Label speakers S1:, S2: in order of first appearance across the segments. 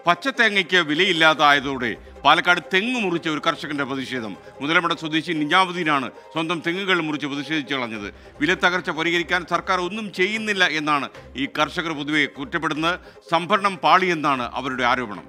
S1: പച്ചത്തേങ്ങയ്ക്ക് വിലയില്ലാതായതോടെ പാലക്കാട് തെങ്ങ് മുറിച്ച ഒരു കർഷകന്റെ പ്രതിഷേധം മുതലമട സ്വദേശി നിജാമുദ്ദീനാണ് സ്വന്തം തെങ്ങുകൾ മുറിച്ച് പ്രതിഷേധിച്ചു കളഞ്ഞത് വില തകർച്ച പരിഹരിക്കാൻ സർക്കാർ ഒന്നും ചെയ്യുന്നില്ല എന്നാണ് ഈ കർഷകർ പൊതുവെ കുറ്റപ്പെടുന്നത് സംഭരണം പാളിയെന്നാണ് അവരുടെ ആരോപണം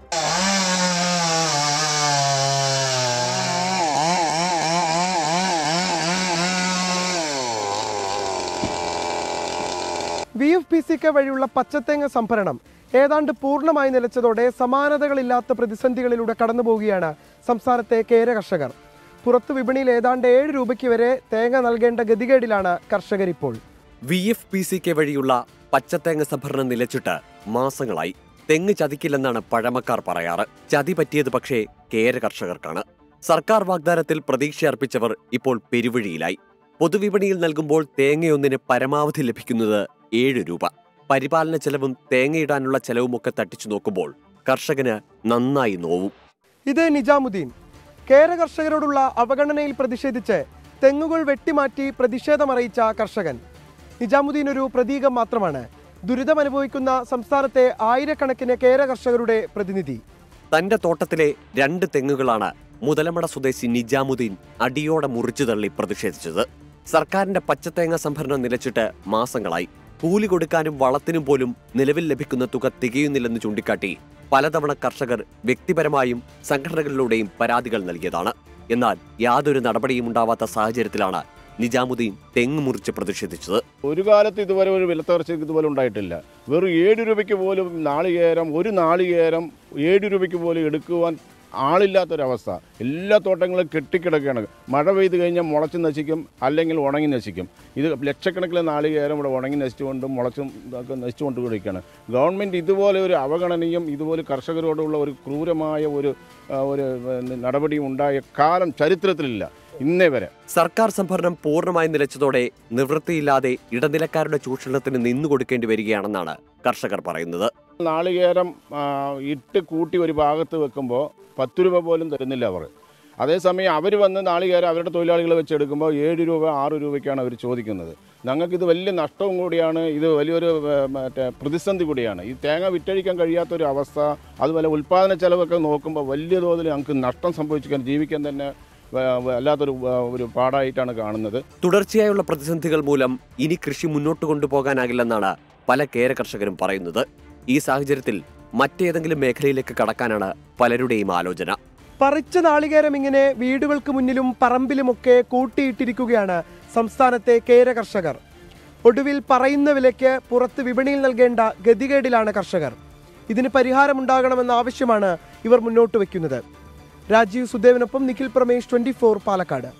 S2: V F P C K വഴിയുള്ള പച്ചത്തേങ്ങ സംഭരണം ഏതാണ്ട് പൂർണ്ണമായി നിലച്ചതോടെ സമാനതകളില്ലാത്ത പ്രതിസന്ധികളിലൂടെ കടന്നുപോവുകയാണ് സംസ്ഥാനത്തെ കേര കർഷകർ പുറത്തു വിപണിയിൽ ഏതാണ്ട് ഏഴ് രൂപയ്ക്ക് വരെ തേങ്ങ നൽകേണ്ട ഗതികേടിലാണ് കർഷകർ ഇപ്പോൾ
S3: V F P C K വഴിയുള്ള പച്ചത്തേങ്ങ സംഭരണം നിലച്ചിട്ട് മാസങ്ങളായി തെങ്ങ് ചതിക്കില്ലെന്നാണ് പഴമക്കാർ പറയാറ് ചതി പറ്റിയത് പക്ഷേ കേര കർഷകർക്കാണ് സർക്കാർ വാഗ്ദാനത്തിൽ പ്രതീക്ഷയർപ്പിച്ചവർ ഇപ്പോൾ പെരുവഴിയിലായി പൊതുവിപണിയിൽ നൽകുമ്പോൾ തേങ്ങയൊന്നിന് പരമാവധി ലഭിക്കുന്നത് ഏഴ് രൂപ പരിപാലന ചെലവും തേങ്ങയിടാനുള്ള ചെലവുമൊക്കെ തട്ടിച്ചു നോക്കുമ്പോൾ കർഷകന് നന്നായി നോവും
S2: ഇത് നിജാമുദ്ദീൻ കേര കർഷകരോടുള്ള അവഗണനയിൽ പ്രതിഷേധിച്ച് തെങ്ങുകൾ വെട്ടിമാറ്റി പ്രതിഷേധമറിയിച്ച കർഷകൻ നിജാമുദ്ദീൻ ഒരു പ്രതീകം മാത്രമാണ് ദുരിതമനുഭവിക്കുന്ന സംസ്ഥാനത്തെ ആയിരക്കണക്കിന് കേര കർഷകരുടെ പ്രതിനിധി
S3: തന്റെ തോട്ടത്തിലെ രണ്ട് തെങ്ങുകളാണ് മുതലമട സ്വദേശി നിജാമുദ്ദീൻ അടിയോടെ മുറിച്ചു തള്ളി പ്രതിഷേധിച്ചത് സർക്കാരിന്റെ പച്ചത്തേങ്ങ സംഭരണം നിലച്ചിട്ട് മാസങ്ങളായി കൂലി കൊടുക്കാനും വളത്തിനും പോലും നിലവിൽ ലഭിക്കുന്ന തുക തികയുന്നില്ലെന്ന് ചൂണ്ടിക്കാട്ടി പലതവണ കർഷകർ വ്യക്തിപരമായും സംഘടനകളിലൂടെയും പരാതികൾ നൽകിയതാണ് എന്നാൽ യാതൊരു നടപടിയും ഉണ്ടാവാത്ത സാഹചര്യത്തിലാണ് നിജാമുദ്ദീൻ തെങ്ങ് മുറിച്ച് പ്രതിഷേധിച്ചത്
S4: ഒരു കാലത്ത് ഇതുവരെ ഒരു വിലത്തകർച്ച ഇതുപോലെ ഉണ്ടായിട്ടില്ല വെറും ഏഴ് രൂപയ്ക്ക് പോലും നാളികേരം ഒരു നാളികേരം ഏഴ് രൂപയ്ക്ക് പോലും എടുക്കുവാൻ ആളില്ലാത്തൊരവസ്ഥ എല്ലാ തോട്ടങ്ങളും കെട്ടിക്കിടക്കുകയാണ് മഴ പെയ്ത് കഴിഞ്ഞാൽ മുളച്ച് നശിക്കും അല്ലെങ്കിൽ ഉണങ്ങി നശിക്കും ഇത് ലക്ഷക്കണക്കിന് നാളികേരം ഇവിടെ ഉണങ്ങി നശിച്ചുകൊണ്ടും മുളച്ചും ഇതൊക്കെ നശിച്ചുകൊണ്ട് കൊടുക്കുകയാണ് ഗവൺമെൻറ് ഇതുപോലെ ഒരു അവഗണനയും ഇതുപോലെ കർഷകരോടുള്ള ഒരു ക്രൂരമായ ഒരു ആ, ഒരു പിന്നെ, നടപടിയും ഉണ്ടായ കാലം ചരിത്രത്തിലില്ല ഇന്നേ വരെ
S3: സർക്കാർ സംഭരണം പൂർണ്ണമായി നിലച്ചതോടെ നിവൃത്തിയില്ലാതെ ഇടനിലക്കാരുടെ ചൂഷണത്തിന് നിന്നുകൊടുക്കേണ്ടി വരികയാണെന്നാണ് കർഷകർ പറയുന്നത്
S4: നാളികേരം ആ, ഇട്ട് കൂട്ടി ഒരു ഭാഗത്ത് വെക്കുമ്പോൾ പത്ത് രൂപ പോലും തരുന്നില്ല അവർ അതേസമയം അവർ വന്ന് നാളികേരം അവരുടെ തൊഴിലാളികളെ വെച്ചെടുക്കുമ്പോൾ ഏഴ് രൂപ ആറ് രൂപയ്ക്കാണ് അവർ ചോദിക്കുന്നത് ഞങ്ങൾക്കിത് വലിയ നഷ്ടവും കൂടിയാണ് ഇത് വലിയൊരു ഏ, മറ്റേ പ്രതിസന്ധി കൂടിയാണ് ഈ തേങ്ങ വിറ്റഴിക്കാൻ കഴിയാത്തൊരു അവസ്ഥ അതുപോലെ ഉൽപ്പാദന ചെലവൊക്കെ നോക്കുമ്പോൾ വലിയ തോതിൽ ഞങ്ങൾക്ക് നഷ്ടം സംഭവിച്ചിരിക്കാൻ ജീവിക്കാൻ തന്നെ വ- വല്ലാത്തൊരു വ- ഒരു പാടായിട്ടാണ് കാണുന്നത്
S3: തുടർച്ചയായുള്ള പ്രതിസന്ധികൾ മൂലം ഇനി കൃഷി മുന്നോട്ട് കൊണ്ടുപോകാനാകില്ലെന്നാണ് പല കേര കർഷകരും പറയുന്നത് ഈ സാഹചര്യത്തിൽ മറ്റേതെങ്കിലും മേഖലയിലേക്ക് കടക്കാനാണ് പലരുടെയും ആലോചന
S2: പറിച്ച നാളികേരം ഇങ്ങനെ വീടുകൾക്ക് മുന്നിലും പറമ്പിലുമൊക്കെ കൂട്ടിയിട്ടിരിക്കുകയാണ് സംസ്ഥാനത്തെ കേര കർഷകർ ഒടുവിൽ പറയുന്ന വിലയ്ക്ക് പുറത്ത് വിപണിയിൽ നൽകേണ്ട ഗതികേടിലാണ് കർഷകർ ഇതിന് പരിഹാരമുണ്ടാകണമെന്ന ആവശ്യമാണ് ഇവർ മുന്നോട്ട് വയ്ക്കുന്നത് രാജീവ് സുദേവിനൊപ്പം നിഖിൽ പ്രമേഷ് ട്വന്റി പാലക്കാട്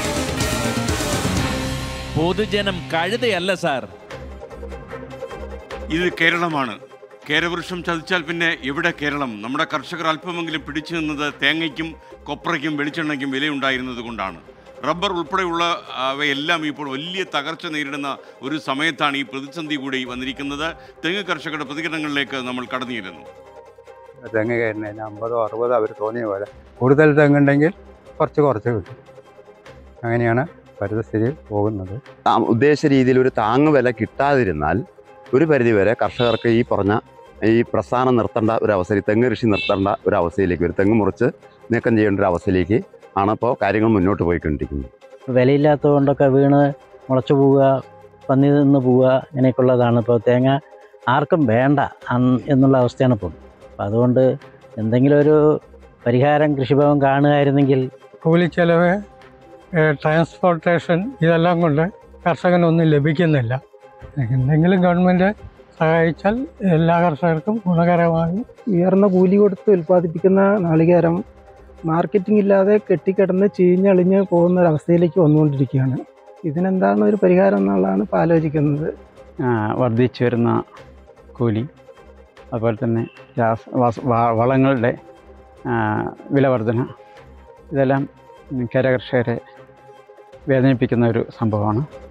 S5: പൊതുജനം കഴുതയല്ല സാർ
S1: ഇത് കേരളമാണ് കേരവൃക്ഷം ചതിച്ചാൽ പിന്നെ എവിടെ കേരളം നമ്മുടെ കർഷകർ അല്പമെങ്കിലും പിടിച്ചു നിന്നത് തേങ്ങയ്ക്കും കൊപ്രയ്ക്കും വെളിച്ചെണ്ണയ്ക്കും വിലയുണ്ടായിരുന്നത് കൊണ്ടാണ് റബ്ബർ ഉൾപ്പെടെയുള്ള അവയെല്ലാം ഇപ്പോൾ വലിയ തകർച്ച നേരിടുന്ന ഒരു സമയത്താണ് ഈ പ്രതിസന്ധി കൂടി വന്നിരിക്കുന്നത് തെങ്ങ് കർഷകരുടെ പ്രതികരണങ്ങളിലേക്ക് നമ്മൾ കടന്നു ചെല്ലുന്നു
S6: തെങ്ങ് കയറുന്നതിന് അമ്പതോ അറുപതോ അവർ തോന്നിയ പോലെ കൂടുതൽ തെങ്ങുണ്ടെങ്കിൽ കുറച്ച് കുറച്ച് കിട്ടും അങ്ങനെയാണ് പരിസ്ഥിതി പോകുന്നത്
S7: താ- ഉദ്ദേശിച്ച രീതിയിൽ ഒരു താങ്ങ് വില കിട്ടാതിരുന്നാൽ ഒരു പരിധിവരെ കർഷകർക്ക് ഈ പറഞ്ഞ ഈ പ്രസ്ഥാനം നിർത്തേണ്ട ഒരു അവസ്ഥ ഈ തെങ്ങ് കൃഷി നിർത്തേണ്ട ഒരു അവസ്ഥയിലേക്ക് ഒരു തെങ്ങ് മുറിച്ച് നീക്കം ചെയ്യേണ്ട ഒരു അവസ്ഥയിലേക്ക് ആണ് ഇപ്പോൾ കാര്യങ്ങൾ മുന്നോട്ട് പോയിക്കൊണ്ടിരിക്കുന്നത്
S8: വിലയില്ലാത്തത് കൊണ്ടൊക്കെ വീണ് മുളച്ചു പോവുക പന്നി നിന്ന് പോവുക ഇങ്ങനെയൊക്കെയുള്ളതാണ് ഇപ്പോൾ തേങ്ങ ആർക്കും വേണ്ട അൻ- എന്നുള്ള അവസ്ഥയാണ് ഇപ്പോൾ അപ്പോൾ അതുകൊണ്ട് എന്തെങ്കിലും ഒരു പരിഹാരം കൃഷിഭവൻ കാണുകയായിരുന്നെങ്കിൽ
S9: കൂലിച്ചെലവ് ട്രാൻസ്പോർട്ടേഷൻ ഇതെല്ലാം കൊണ്ട് കർഷകനൊന്നും ലഭിക്കുന്നില്ല എന്തെങ്കിലും ഗവൺമെൻറ് സഹായിച്ചാൽ എല്ലാ കർഷകർക്കും ഗുണകരമാകും
S10: ഉയർന്ന കൂലി കൊടുത്ത് ഉൽപ്പാദിപ്പിക്കുന്ന നാളികേരം മാർക്കറ്റിംഗ് ഇല്ലാതെ കെട്ടിക്കിടന്ന് ചീഞ്ഞളിഞ്ഞ് പോകുന്ന ഒരവസ്ഥയിലേക്ക് വന്നുകൊണ്ടിരിക്കുകയാണ് ഇതിനെന്താണ് ഒരു പരിഹാരം എന്നുള്ളതാണ് ഇപ്പോൾ ആലോചിക്കുന്നത്
S6: വർദ്ധിച്ചു വരുന്ന കൂലി അതുപോലെ തന്നെ രാസ വാസ- വ- വളങ്ങളുടെ ആ, വിലവർധന ഇതെല്ലാം കരകർഷകരെ വേദനിപ്പിക്കുന്ന ഒരു സംഭവമാണ്